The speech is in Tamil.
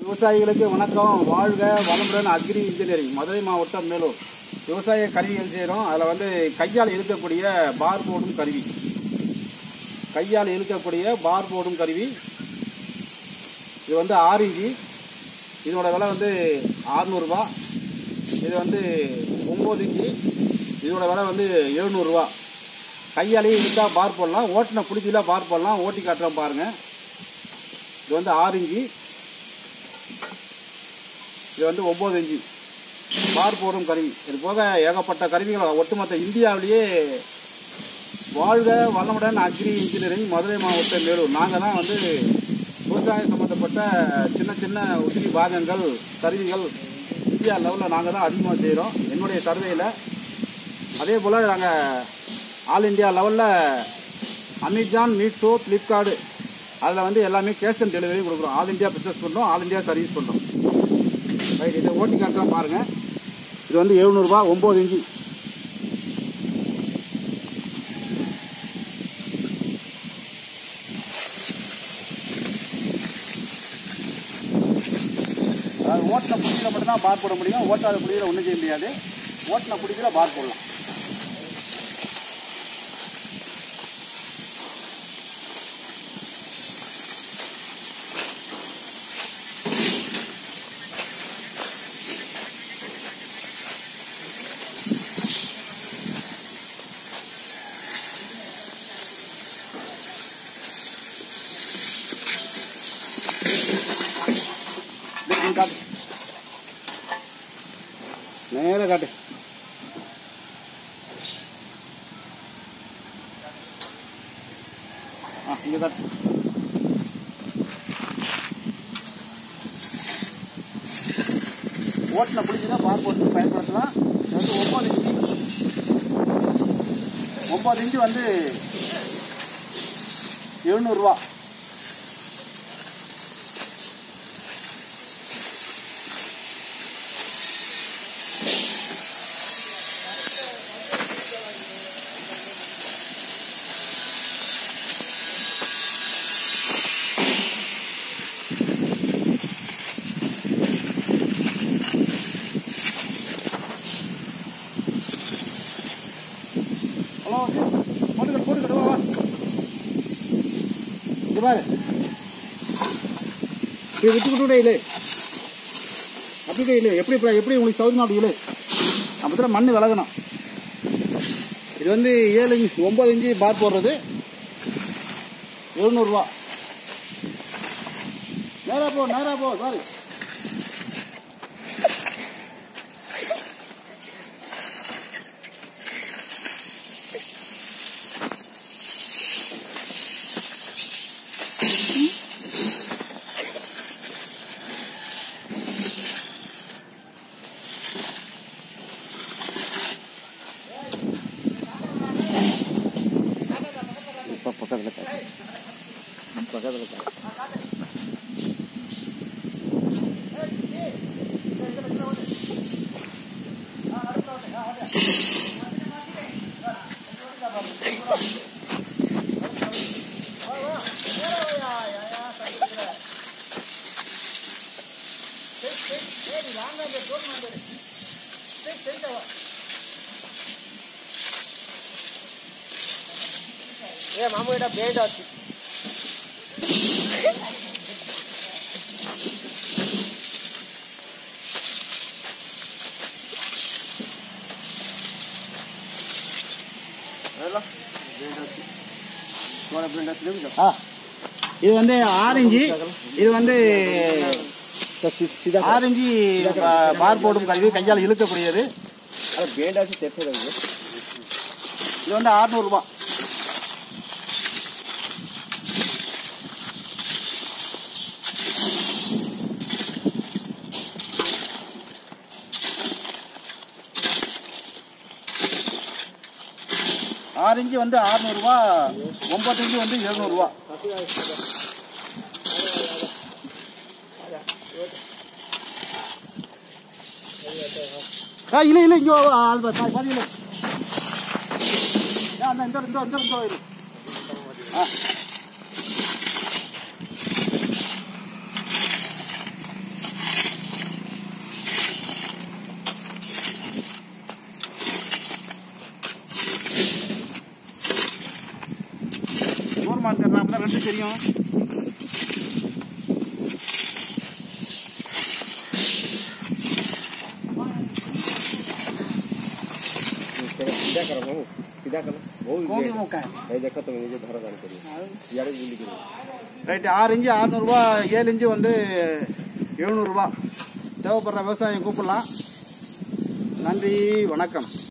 விவசாயிகளுக்கு வணக்கம் வாழ்க வளமுடன் அக்ரி இன்ஜினியரிங் மதுரை மாவட்டம் மேலூர் விவசாய கருவிகள் செய்கிறோம் அதில் வந்து கையால் இழுக்கக்கூடிய பார் போடும் கருவி கையால் இழுக்கக்கூடிய பார் போடும் கருவி இது வந்து ஆறு இன்ச்சி இதோட விலை வந்து ஆறுநூறுபா இது வந்து ஒம்பது இன்ச்சி இதோட விலை வந்து எழுநூறுபா கையாலேயே இழுத்தா பார் போடலாம் ஓட்டின பிடிச்சில பார் போடலாம் ஓட்டி காட்டுறோம் பாருங்கள் இது வந்து ஆறு இன்ச்சி இது வந்து ஒம்பது இன்ச்சு பார் போடும் கருவி இது போக ஏகப்பட்ட கருவிகள் ஒட்டுமொத்த இந்தியாவிலேயே வாழ்க வளமுடன் அக்ரி இன்ஜினியரிங் மதுரை மாவட்டம் மேலூர் நாங்கள் தான் வந்து விவசாயம் சம்மந்தப்பட்ட சின்ன சின்ன உதிரி பாகங்கள் கருவிகள் இந்தியா லெவலில் நாங்கள் தான் அதிகமாக செய்கிறோம் என்னுடைய சர்வேயில் அதே போல் நாங்கள் ஆல் இந்தியா லெவலில் அமேசான் மீட்ஸோ ஃப்ளிப்கார்டு அதில் வந்து எல்லாமே கேஷ் ஆன் டெலிவரி கொடுக்குறோம் ஆல் இந்தியா பிஸ்னஸ் பண்ணுறோம் ஆல் இந்தியா சர்வீஸ் பண்ணுறோம் ரைட் இதை ஓட்டி காட்டுறோம் பாருங்கள் இது வந்து எழுநூறுபா ஒம்பது இன்ச்சு அதாவது ஓட்டின பிடிக்கிற மட்டும் தான் பார் போட முடியும் ஓட்டாத பிடிக்கிற ஒன்றும் செய்ய முடியாது ஓட்டின பிடிக்கிற பார் போடலாம் டேய், நீ காட்டு நேரா காட்டு ஆ இங்கே காட்டு ஓட்டின பிடிச்சினா பார் போட்டு பயன்படுத்தலாம் இது வந்து ஒம்பது இன்ச்சு ஒம்பது இன்ச்சு வந்து எழுநூறுவா ஹலோ போட்டுக்கட்டு போட்டுக்கட்டு வா வா இங்க பாரு இப்படி விட்டு விட்டு இல்லை அப்படி இல்லை எப்படி இப்ப- எப்படி உங்களுக்கு சௌகரியமா அப்படி இல்லை அப்பதான் மண் விலகணும் இது வந்து ஏழு இன்ச் ஒன்பது இன்ச்சு பார் போடுறது எழுநூறுவா நேரா போ நேரா போ சாரி பக்கத்தில் பக்கத்தில் ఏ మామూలు ఇక్కడ బ్లేడ్ వచ్చి ஆ இது வந்து ஆரஞ்சு இது வந்து ஆரஞ்சு பா- பார் போடும் கருவி கையால் இழுக்கக்கூடியது బ్లేడ్ వచ్చి తెప్పలేదు இது வந்து 600 ரூபாய் ஆறு இன்ச்சு வந்து 600 ரூபா ஒன்பது இன்ச்சு வந்து 700 ரூபா ஆ இல்லை இல்லை இங்கே வா, அது பா- பாதி இல்லை ஏன் அந்த இந்த இந்த இந்த இந்த இரு. ஆ தூரமாக தெரியும் தான் ரெண்டு தெரியும் ସିଧା କର ମାମୁ ସିଧା କର ବହୁତ கோபி ବେଣ୍ଡ। மூக்கை ଏଇ ଦେଖ ତମେ ନିଜେ ଧର ଜାଣି କରିବ ଇଆଡ଼େ ବୁଲିକି ரைட்டு ஆறு இன்ச்சு அறுநூறுபா ஏழு இன்ச்சு வந்து எழுநூறுபா தேவைப்படுற விவசாயம் கூப்பிடலாம் நன்றி வணக்கம்